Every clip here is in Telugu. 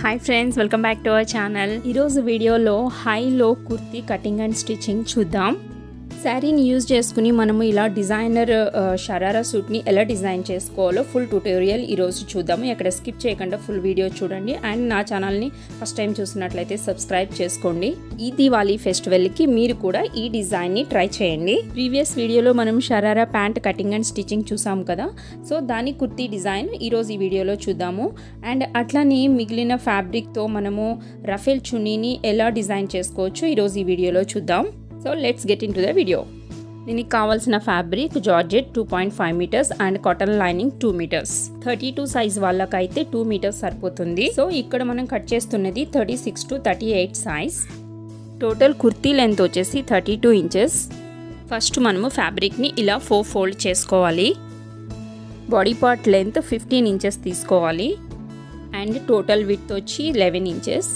hi friends welcome back to our channel ఈరోజు వీడియోలో హై లో కుర్తీ కటింగ్ అండ్ స్టిచ్చింగ్ చూద్దాం శారీని యూజ్ చేసుకుని మనము ఇలా డిజైనర్ షరారా సూట్ని ఎలా డిజైన్ చేసుకోవాలో ఫుల్ ట్యూటోరియల్ ఈరోజు చూద్దాము ఎక్కడ స్కిప్ చేయకుండా ఫుల్ వీడియో చూడండి అండ్ నా ఛానల్ని ఫస్ట్ టైం చూసినట్లయితే సబ్స్క్రైబ్ చేసుకోండి ఈ దివాళీ ఫెస్టివల్కి మీరు కూడా ఈ డిజైన్ని ట్రై చేయండి ప్రీవియస్ వీడియోలో మనం sharara pant cutting and stitching చూసాం కదా సో దాని కుర్తీ డిజైన్ ఈరోజు ఈ వీడియోలో చూద్దాము అండ్ అట్లానే మిగిలిన ఫ్యాబ్రిక్తో మనము రఫేల్ చున్నీని ఎలా డిజైన్ చేసుకోవచ్చు ఈరోజు ఈ వీడియోలో చూద్దాం so let's get into the video దీనికి కావాల్సిన fabric georgette two point five metres and cotton lining two metres thirty two size వాళ్ళకైతే టూ మీటర్స్ సరిపోతుంది సో ఇక్కడ మనం కట్ చేస్తున్నది thirty six to thirty eight size total kurti length వచ్చేసి థర్టీ టూ ఇంచెస్ ఫస్ట్ మనము ఫ్యాబ్రిక్ని ఇలా ఫోర్ ఫోల్డ్ చేసుకోవాలి body part length fifteen inches తీసుకోవాలి అండ్ టోటల్ విత్ వచ్చి eleven inches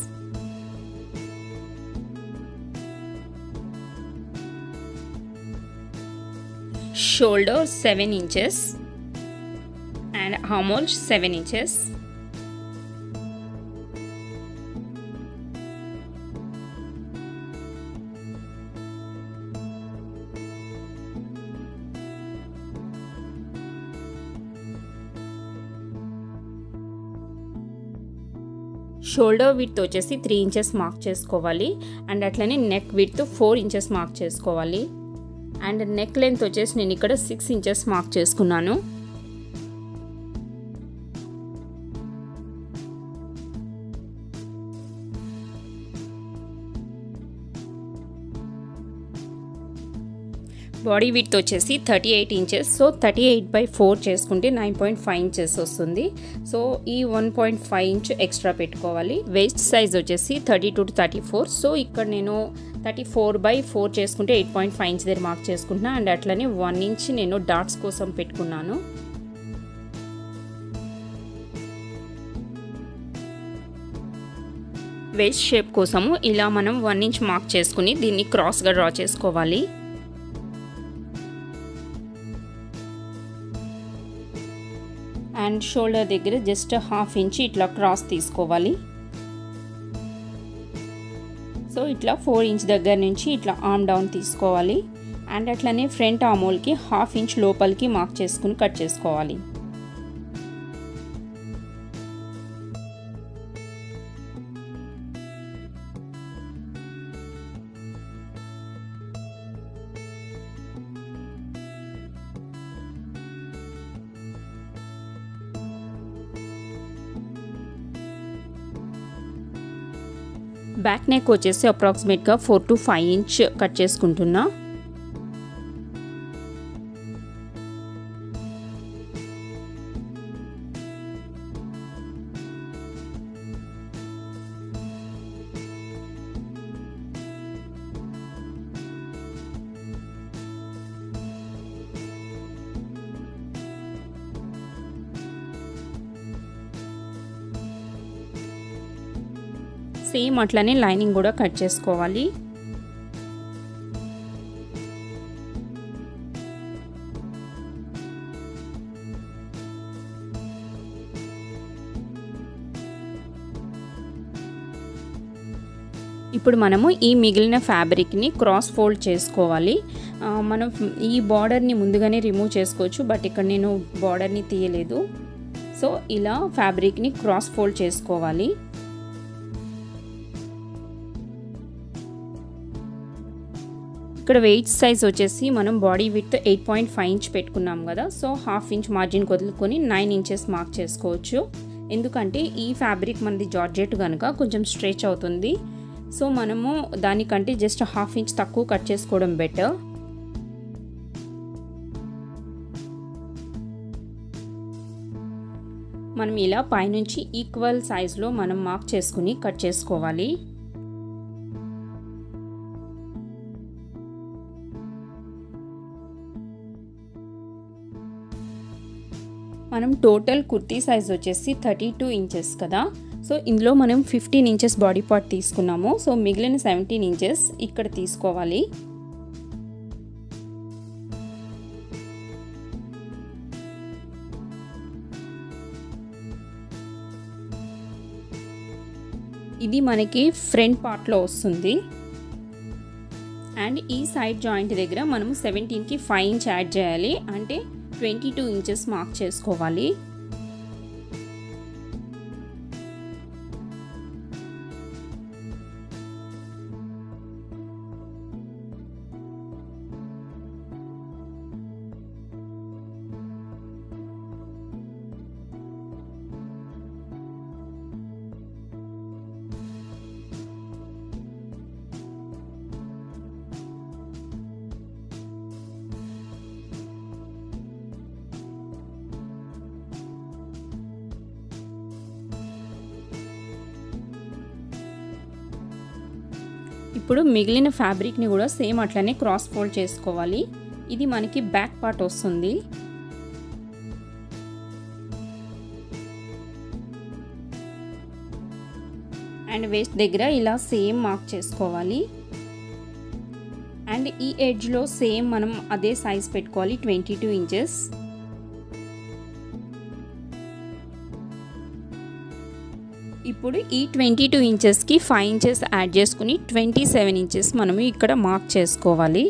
shoulder 7 inches and armhole 7 inches shoulder width వచ్చేసి త్రీ ఇంచెస్ మార్క్ చేసుకోవాలి అండ్ అట్లనే neck width four inches mark చేసుకోవాలి అండ్ నెక్ లెంత్ వచ్చేసి నేను ఇక్కడ సిక్స్ ఇంచెస్ మార్క్ చేసుకున్నాను బాడీ విత్ వచ్చేసి thirty eight inches so thirty eight by four చేసుకుంటే నైన్ పాయింట్ ఫైవ్ ఇంచెస్ వస్తుంది సో ఈ one point five inch extra పెట్టుకోవాలి వేస్ట్ సైజ్ వచ్చేసి thirty two to thirty four so ఇక్కడ నేను థర్టీ ఫోర్ బై ఫోర్ చేసుకుంటే ఎయిట్ పాయింట్ ఫైవ్ ఇంచ్ దగ్గర మార్క్ చేసుకుంటున్నా అండ్ అట్లనే వన్ ఇంచ్ నేను డాట్స్ కోసం పెట్టుకున్నాను వేస్ట్ షేప్ కోసము ఇలా మనం వన్ ఇంచ్ మార్క్ చేసుకుని దీన్ని క్రాస్గా డ్రా చేసుకోవాలి అండ్ షోల్డర్ దగ్గర జస్ట్ హాఫ్ ఇంచ్ ఇట్లా క్రాస్ తీసుకోవాలి సో ఇట్లా ఫోర్ ఇంచ్ దగ్గర నుంచి ఇట్లా ఆమ్ డౌన్ తీసుకోవాలి అండ్ అట్లనే ఫ్రంట్ ఆమోల్కి హాఫ్ ఇంచ్ లోపలికి మార్క్ చేసుకుని కట్ చేసుకోవాలి బ్యాక్ నెక్ వచ్చేసి అప్రాక్సిమేట్గా four to five inch cut చేసుకుంటున్నా సేమ్ అట్లనే లైనింగ్ కూడా కట్ చేసుకోవాలి ఇప్పుడు మనము ఈ మిగిలిన ఫ్యాబ్రిక్ని క్రాస్ ఫోల్డ్ చేసుకోవాలి మనం ఈ బార్డర్ని ముందుగానే రిమూవ్ చేసుకోవచ్చు బట్ ఇక్కడ నేను బార్డర్ని తీయలేదు సో ఇలా ఫ్యాబ్రిక్ని క్రాస్ ఫోల్డ్ చేసుకోవాలి ఇక్కడ వెయిట్ సైజ్ వచ్చేసి మనం body width eight point five inch పెట్టుకున్నాం కదా సో హాఫ్ ఇంచ్ మార్జిన్ వదులుకొని నైన్ ఇంచెస్ మార్క్ చేసుకోవచ్చు ఎందుకంటే ఈ ఫ్యాబ్రిక్ మనది జార్జెట్ కనుక కొంచెం స్ట్రెచ్ అవుతుంది సో మనము దానికంటే జస్ట్ హాఫ్ ఇంచ్ తక్కువ కట్ చేసుకోవడం బెటర్ మనం ఇలా పైనుంచి ఈక్వల్ సైజులో మనం మార్క్ చేసుకుని కట్ చేసుకోవాలి మనం టోటల్ కుర్తీ సైజ్ వచ్చేసి థర్టీ టూ ఇంచెస్ కదా సో ఇందులో మనం ఫిఫ్టీన్ ఇంచెస్ బాడీ పార్ట్ తీసుకున్నాము సో మిగిలిన సెవెంటీన్ ఇంచెస్ ఇక్కడ తీసుకోవాలి ఇది మనకి ఫ్రంట్ పార్ట్లో వస్తుంది అండ్ ఈ సైడ్ జాయింట్ దగ్గర మనము సెవెంటీన్కి ఫైవ్ ఇంచ్ యాడ్ చేయాలి అంటే ట్వంటీ టూ ఇంచెస్ మార్క్ చేసుకోవాలి ఇప్పుడు మిగిలిన ఫ్యాబ్రిక్ని కూడా సేమ్ అట్లనే క్రాస్ ఫోల్డ్ చేసుకోవాలి ఇది మనకి బ్యాక్ పార్ట్ వస్తుంది అండ్ వేస్ట్ దగ్గర ఇలా సేమ్ మార్క్ చేసుకోవాలి అండ్ ఈ ఎడ్జ్లో సేమ్ మనం అదే సైజ్ పెట్టుకోవాలి ట్వంటీ టూ ఇంచెస్ ఇప్పుడు ఈ ట్వంటీ టూ ఇంచెస్కి ఫైవ్ ఇంచెస్ యాడ్ చేసుకుని ట్వంటీ సెవెన్ ఇంచెస్ మనము ఇక్కడ మార్క్ చేసుకోవాలి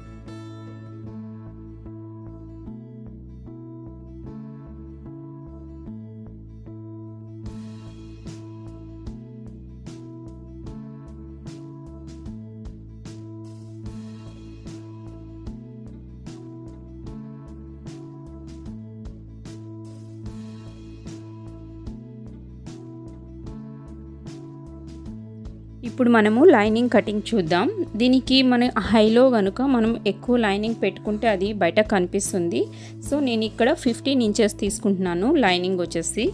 ఇప్పుడు మనము లైనింగ్ కటింగ్ చూద్దాం దీనికి మన హైలో కనుక మనం ఎక్కువ లైనింగ్ పెట్టుకుంటే అది బయట కనిపిస్తుంది సో నేను ఇక్కడ ఫిఫ్టీన్ ఇంచెస్ తీసుకుంటున్నాను లైనింగ్ వచ్చేసి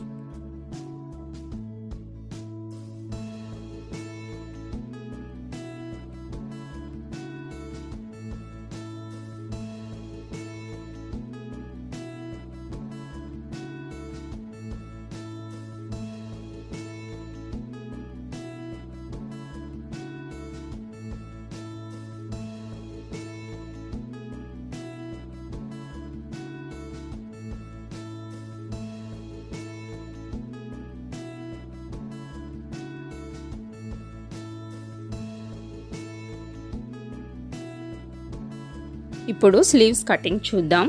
ఇప్పుడు స్లీవ్స్ కటింగ్ చూద్దాం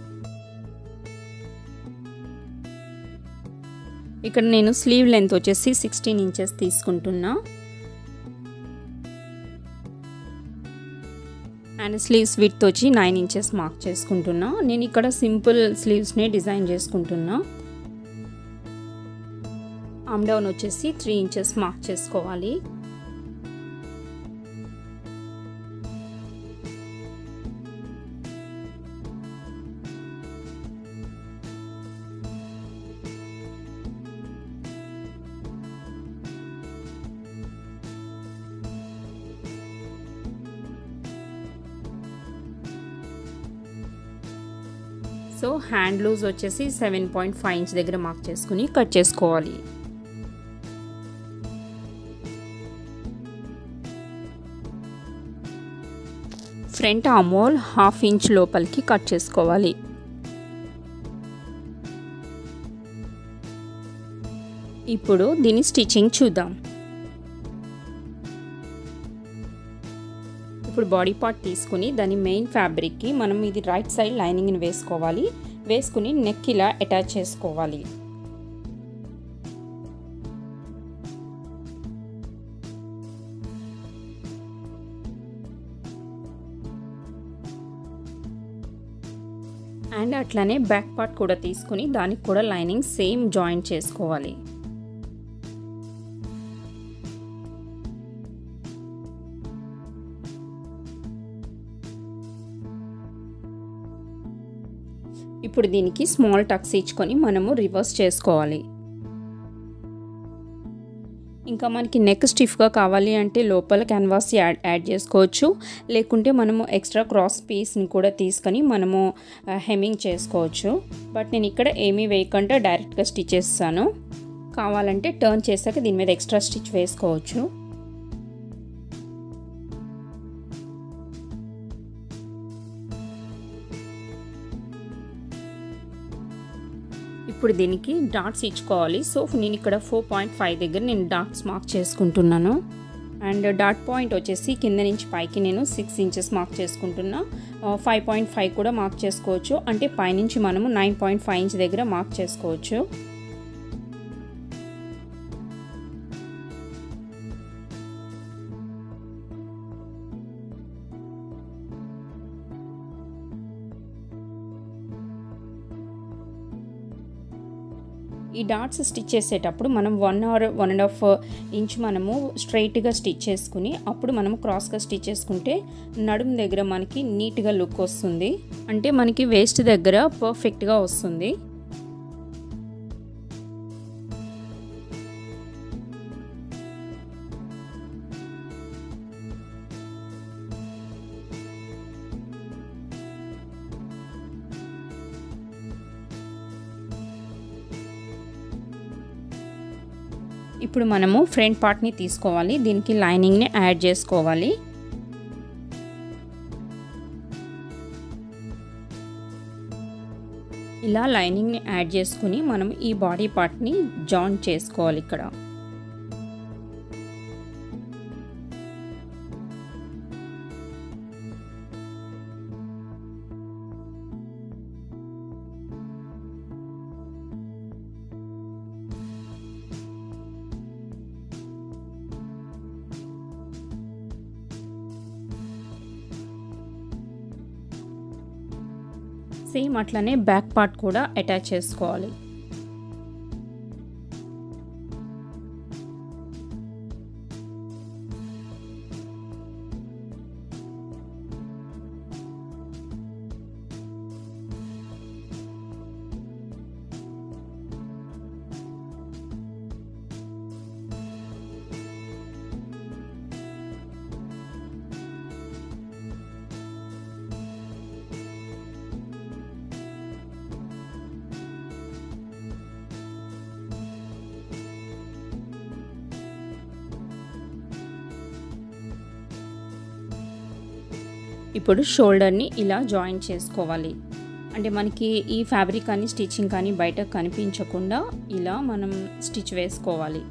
ఇక్కడ నేను స్లీవ్ లెంత్ వచ్చేసి సిక్స్టీన్ ఇంచెస్ తీసుకుంటున్నా అండ్ స్లీవ్స్ విత్ వచ్చి నైన్ ఇంచెస్ మార్క్ చేసుకుంటున్నా నేను ఇక్కడ సింపుల్ స్లీవ్స్నే డిజైన్ చేసుకుంటున్నా ఆమ్ డౌన్ వచ్చేసి త్రీ ఇంచెస్ మార్క్ చేసుకోవాలి సో హ్యాండ్ లూజ్ వచ్చేసి సెవెన్ పాయింట్ ఫైవ్ ఇంచ్ దగ్గర మార్క్ చేసుకుని కట్ చేసుకోవాలి ఫ్రంట్ ఆమోల్ హాఫ్ ఇంచ్ లోపలికి కట్ చేసుకోవాలి ఇప్పుడు దీని స్టిచ్చింగ్ చూద్దాం ఇప్పుడు బాడీ పార్ట్ తీసుకుని దాని మెయిన్ ఫ్యాబ్రిక్కి మనం ఇది రైట్ సైడ్ లైనింగ్ని వేసుకోవాలి వేసుకుని నెక్ ఇలా అటాచ్ చేసుకోవాలి అండ్ అట్లానే బ్యాక్ పార్ట్ కూడా తీసుకుని దానికి కూడా లైనింగ్ సేమ్ జాయింట్ చేసుకోవాలి ఇప్పుడు దీనికి స్మాల్ టక్స్ ఇచ్చుకొని మనము రివర్స్ చేసుకోవాలి ఇంకా మనకి నెక్ స్టిఫ్గా కావాలి అంటే లోపల క్యాన్వాస్ యాడ్ యాడ్ చేసుకోవచ్చు లేకుంటే మనము ఎక్స్ట్రా క్రాస్ పీస్ని కూడా తీసుకొని మనము హెమ్మింగ్ చేసుకోవచ్చు బట్ నేను ఇక్కడ ఏమీ వేయకుండా డైరెక్ట్గా స్టిచ్ చేస్తాను కావాలంటే టర్న్ చేశాక దీని మీద ఎక్స్ట్రా స్టిచ్ వేసుకోవచ్చు ఇప్పుడు దీనికి డాట్స్ ఇచ్చుకోవాలి సో నేను ఇక్కడ ఫోర్ పాయింట్ ఫైవ్ దగ్గర నేను డాట్స్ మార్క్ చేసుకుంటున్నాను అండ్ డాట్ పాయింట్ వచ్చేసి కింద నుంచి పైకి నేను సిక్స్ ఇంచెస్ మార్క్ చేసుకుంటున్నా ఫైవ్ పాయింట్ ఫైవ్ కూడా మార్క్ చేసుకోవచ్చు అంటే పైనుంచి మనము నైన్ పాయింట్ ఫైవ్ ఇంచ్ దగ్గర మార్క్ చేసుకోవచ్చు ఈ డాట్స్ స్టిచ్ చేసేటప్పుడు మనం one or one and half inch మనము స్ట్రైట్గా స్టిచ్ చేసుకుని అప్పుడు మనము క్రాస్గా స్టిచ్ చేసుకుంటే నడుము దగ్గర మనకి నీట్గా లుక్ వస్తుంది అంటే మనకి వేస్ట్ దగ్గర పర్ఫెక్ట్గా వస్తుంది ఇప్పుడు మనము ఫ్రంట్ పార్ట్ని తీసుకోవాలి దీనికి లైనింగ్ని యాడ్ చేసుకోవాలి ఇలా లైనింగ్ని యాడ్ చేసుకుని మనం ఈ బాడీ పార్ట్ని జాయిన్ చేసుకోవాలి ఇక్కడ సేమ్ అట్లనే బ్యాక్ పార్ట్ కూడా అటాచ్ చేసుకోవాలి ఇప్పుడు షోల్డర్ని ఇలా జాయిన్ చేసుకోవాలి అంటే మనకి ఈ ఫ్యాబ్రిక్ కానీ స్టిచ్చింగ్ కానీ బయట కనిపించకుండా ఇలా మనం స్టిచ్ వేసుకోవాలి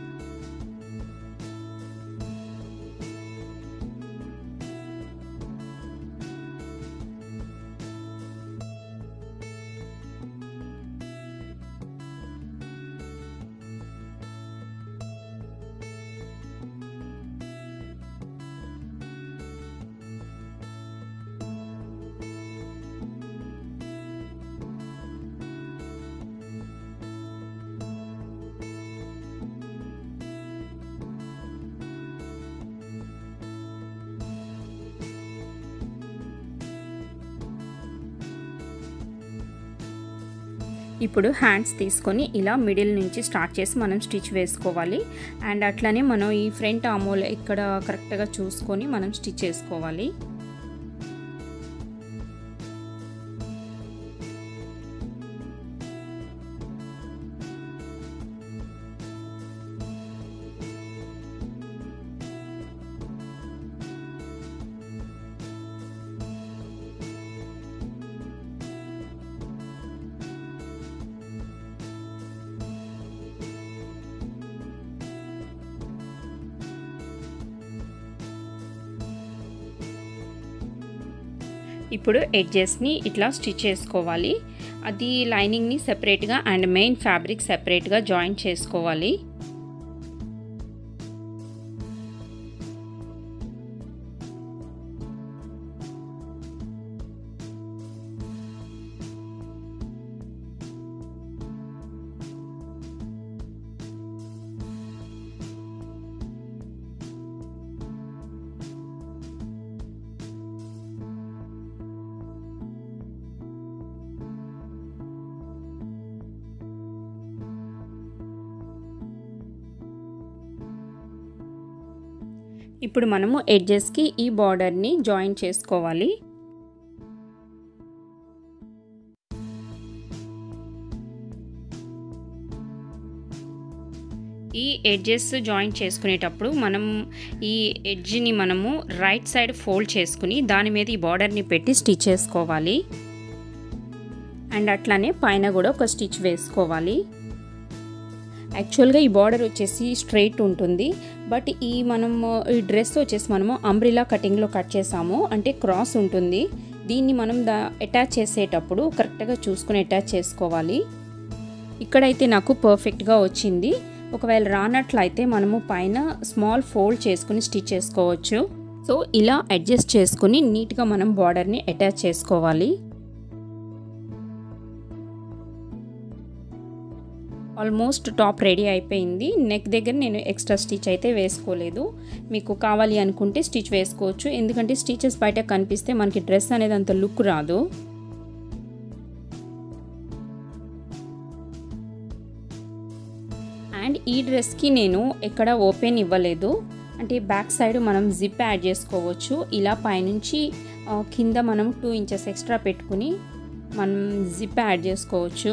ఇప్పుడు హ్యాండ్స్ తీసుకొని ఇలా మిడిల్ నుంచి స్టార్ట్ చేసి మనం స్టిచ్ వేసుకోవాలి అండ్ అట్లనే మనం ఈ ఫ్రంట్ ఆమోల్ ఇక్కడ కరెక్ట్గా చూసుకొని మనం స్టిచ్ చేసుకోవాలి ఇప్పుడు ఎడ్జెస్ని ఇట్లా స్టిచ్ చేసుకోవాలి అది లైనింగ్ని సెపరేట్గా అండ్ మెయిన్ ఫ్యాబ్రిక్ సెపరేట్గా జాయిన్ చేసుకోవాలి ఇప్పుడు మనము ఎడ్జెస్కి ఈ బార్డర్ని జాయిన్ చేసుకోవాలి ఈ ఎడ్జెస్ జాయిన్ చేసుకునేటప్పుడు మనం ఈ ఎడ్జ్ని మనము రైట్ సైడ్ ఫోల్డ్ చేసుకుని దాని మీద ఈ బార్డర్ని పెట్టి స్టిచ్ చేసుకోవాలి అండ్ అట్లానే పైన కూడా ఒక స్టిచ్ వేసుకోవాలి యాక్చువల్గా ఈ బార్డర్ వచ్చేసి స్ట్రైట్ ఉంటుంది బట్ ఈ మనం ఈ డ్రెస్ వచ్చేసి మనము అంబ్రిలా కటింగ్లో కట్ చేసాము అంటే క్రాస్ ఉంటుంది దీన్ని మనం దా అటాచ్ చేసేటప్పుడు కరెక్ట్గా చూసుకుని అటాచ్ చేసుకోవాలి ఇక్కడైతే నాకు పర్ఫెక్ట్గా వచ్చింది ఒకవేళ రానట్లయితే మనము పైన స్మాల్ ఫోల్డ్ చేసుకుని స్టిచ్ చేసుకోవచ్చు సో ఇలా అడ్జస్ట్ చేసుకుని నీట్గా మనం బార్డర్ని అటాచ్ చేసుకోవాలి ఆల్మోస్ట్ టాప్ రెడీ అయిపోయింది నెక్ దగ్గర నేను ఎక్స్ట్రా స్టిచ్ అయితే వేసుకోలేదు మీకు కావాలి అనుకుంటే స్టిచ్ వేసుకోవచ్చు ఎందుకంటే స్టిచెస్ బయట కనిపిస్తే మనకి డ్రెస్ అనేది అంత లుక్ రాదు అండ్ ఈ డ్రెస్కి నేను ఎక్కడ ఓపెన్ ఇవ్వలేదు అంటే బ్యాక్ సైడ్ మనం జిప్ యాడ్ చేసుకోవచ్చు ఇలా పైనుంచి కింద మనం టూ ఇంచెస్ ఎక్స్ట్రా పెట్టుకుని మనం జిప్ యాడ్ చేసుకోవచ్చు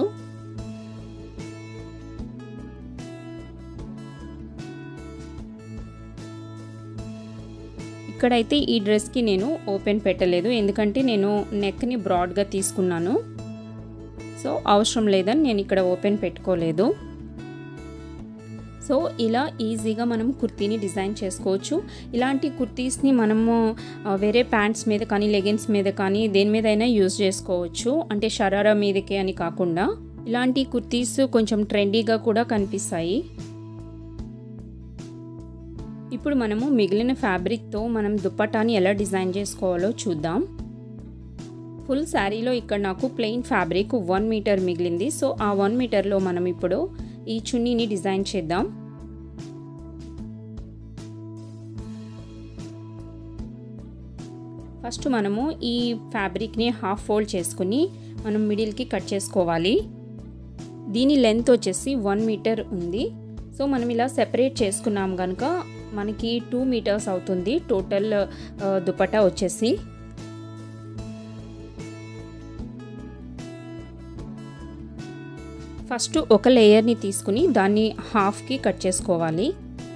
ఇక్కడైతే ఈ డ్రెస్కి నేను ఓపెన్ పెట్టలేదు ఎందుకంటే నేను నెక్ని బ్రాడ్గా తీసుకున్నాను సో అవసరం లేదని నేను ఇక్కడ ఓపెన్ పెట్టుకోలేదు సో ఇలా ఈజీగా మనం కుర్తీని డిజైన్ చేసుకోవచ్చు ఇలాంటి కుర్తీస్ని మనము వేరే ప్యాంట్స్ మీద కానీ లెగిన్స్ మీద కానీ దేని మీదైనా యూజ్ చేసుకోవచ్చు అంటే షరారా మీదకే అని కాకుండా ఇలాంటి కుర్తీస్ కొంచెం ట్రెండీగా కూడా కనిపిస్తాయి ఇప్పుడు మనము మిగిలిన ఫ్యాబ్రిక్తో మనం దుప్పటాని ఎలా డిజైన్ చేసుకోవాలో చూద్దాం ఫుల్ శారీలో ఇక్కడ నాకు ప్లెయిన్ ఫ్యాబ్రిక్ వన్ మీటర్ మిగిలింది సో ఆ వన్ మీటర్లో మనం ఇప్పుడు ఈ చున్నీని డిజైన్ చేద్దాం ఫస్ట్ మనము ఈ ఫ్యాబ్రిక్ని హాఫ్ ఫోల్డ్ చేసుకుని మనం మిడిల్కి కట్ చేసుకోవాలి దీని లెంత్ వచ్చేసి వన్ మీటర్ ఉంది సో మనం ఇలా సెపరేట్ చేసుకున్నాం కనుక మనకి టూ మీటర్స్ అవుతుంది టోటల్ దుపట్టా వచ్చేసి ఫస్ట్ ఒక లేయర్ని తీసుకుని దాన్ని హాఫ్కి కట్ చేసుకోవాలి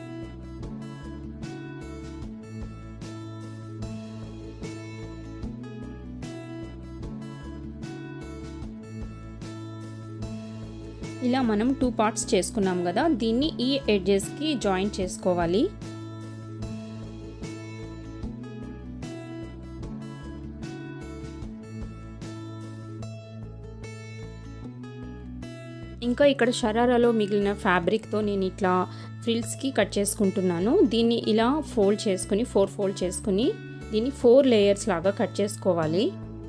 ఇలా మనం టూ పార్ట్స్ చేసుకున్నాం కదా దీన్ని ఈ ఎడ్జెస్కి జాయిన్ చేసుకోవాలి ఇంకా ఇక్కడ షరారాలో మిగిలిన ఫ్యాబ్రిక్తో నేను ఇట్లా ఫ్రిల్స్కి కట్ చేసుకుంటున్నాను దీన్ని ఇలా ఫోల్డ్ చేసుకుని ఫోర్ ఫోల్డ్ చేసుకుని దీన్ని ఫోర్ లేయర్స్ లాగా కట్ చేసుకోవాలి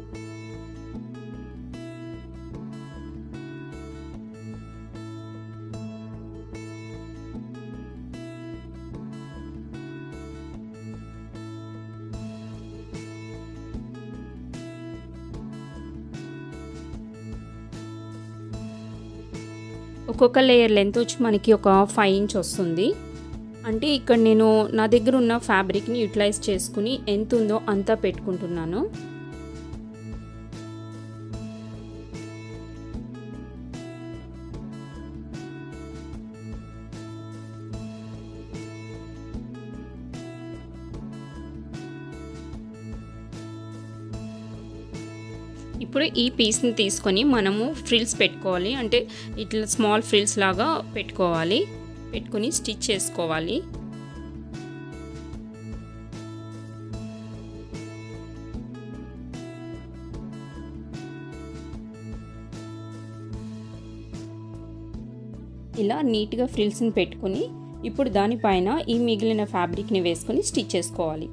ఒక్కొక్క లేయర్ లెంత్ వచ్చి మనకి ఒక ఫైవ్ ఇంచ్ వస్తుంది అంటే ఇక్కడ నేను నా దగ్గర ఉన్న ఫ్యాబ్రిక్ని యూటిలైజ్ చేసుకుని ఎంత ఉందో అంతా పెట్టుకుంటున్నాను ఇప్పుడు ఈ పీస్ని తీసుకొని మనము ఫ్రిల్స్ పెట్టుకోవాలి అంటే ఇట్లా స్మాల్ ఫ్రిల్స్ లాగా పెట్టుకోవాలి పెట్టుకొని స్టిచ్ చేసుకోవాలి ఇలా నీట్గా ఫ్రిల్స్ని పెట్టుకుని ఇప్పుడు దానిపైన ఈ మిగిలిన ఫ్యాబ్రిక్ని వేసుకొని స్టిచ్ చేసుకోవాలి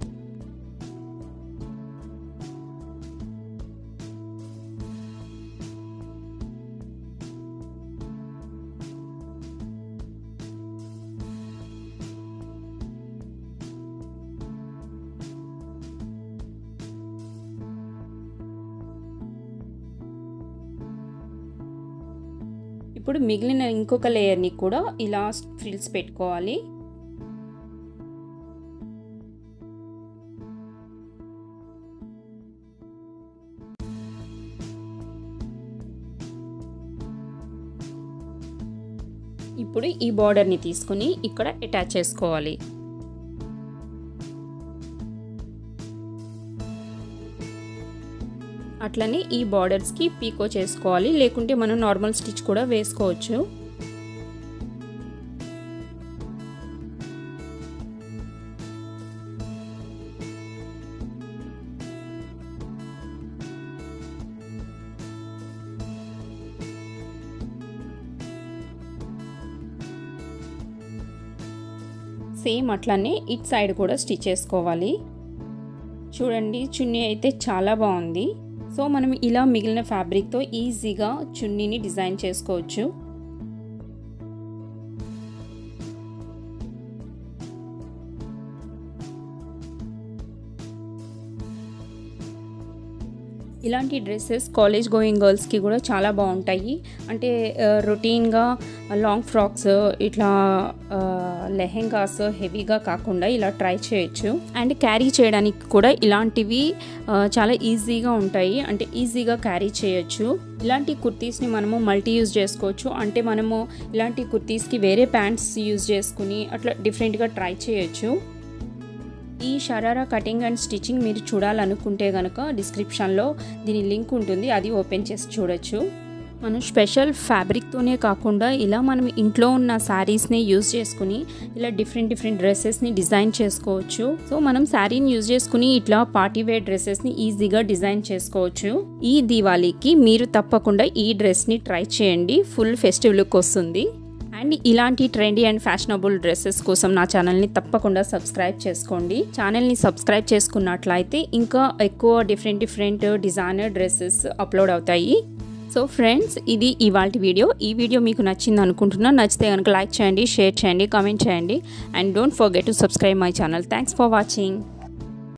ఇప్పుడు మిగిలిన ఇంకొక లేయర్ని కూడా ఇలా ఫ్రిల్స్ పెట్టుకోవాలి ఇప్పుడు ఈ బార్డర్ని తీసుకుని ఇక్కడ అటాచ్ చేసుకోవాలి అట్లనే ఈ బార్డర్స్కి పీకో చేసుకోవాలి లేకుంటే మనం నార్మల్ స్టిచ్ కూడా వేసుకోవచ్చు సేమ్ అట్లానే ఇట్ సైడ్ కూడా స్టిచ్ చేసుకోవాలి చూడండి చున్నీ అయితే చాలా బాగుంది సో మనం ఇలా మిగిలిన ఫ్యాబ్రిక్తో ఈజీగా చున్నీని డిజైన్ చేసుకోవచ్చు ఇలాంటి డ్రెస్సెస్ కాలేజ్ గోయింగ్ గర్ల్స్కి కూడా చాలా బాగుంటాయి అంటే రొటీన్గా లాంగ్ ఫ్రాక్స్ ఇట్లా లెహెంగాస్ హెవీగా కాకుండా ఇలా ట్రై చేయొచ్చు అండ్ క్యారీ చేయడానికి కూడా ఇలాంటివి చాలా ఈజీగా ఉంటాయి అంటే ఈజీగా క్యారీ చేయొచ్చు ఇలాంటి కుర్తీస్ని మనము మల్టీ యూజ్ చేసుకోవచ్చు అంటే మనము ఇలాంటి కుర్తీస్కి వేరే ప్యాంట్స్ యూజ్ చేసుకుని అట్లా డిఫరెంట్గా ట్రై చేయొచ్చు ఈ షరారా కటింగ్ అండ్ స్టిచ్చింగ్ మీరు చూడాలనుకుంటే కనుక డిస్క్రిప్షన్లో దీని లింక్ ఉంటుంది అది ఓపెన్ చేసి చూడొచ్చు మనం స్పెషల్ ఫ్యాబ్రిక్తోనే కాకుండా ఇలా మనం ఇంట్లో ఉన్న శారీస్ని యూజ్ చేసుకుని ఇలా డిఫరెంట్ డిఫరెంట్ డ్రెస్సెస్ని డిజైన్ చేసుకోవచ్చు సో మనం శారీని యూజ్ చేసుకుని ఇట్లా పార్టీ వేర్ డ్రెస్సెస్ని ఈజీగా డిజైన్ చేసుకోవచ్చు ఈ దివాళీకి మీరు తప్పకుండా ఈ డ్రెస్ని ట్రై చేయండి ఫుల్ ఫెస్టివ్ లుక్ వస్తుంది అండ్ ఇలాంటి ట్రెండీ అండ్ ఫ్యాషనబుల్ డ్రెస్సెస్ కోసం నా ఛానల్ని తప్పకుండా సబ్స్క్రైబ్ చేసుకోండి ఛానల్ని సబ్స్క్రైబ్ చేసుకున్నట్లయితే ఇంకా ఎక్కువ different different designer dresses upload అవుతాయి సో ఫ్రెండ్స్ ఇది ఇవాళ వీడియో ఈ వీడియో మీకు నచ్చింది అనుకుంటున్నా నచ్చితే కనుక లైక్ చేయండి షేర్ చేయండి కామెంట్ చేయండి and don't forget to subscribe my channel thanks for watching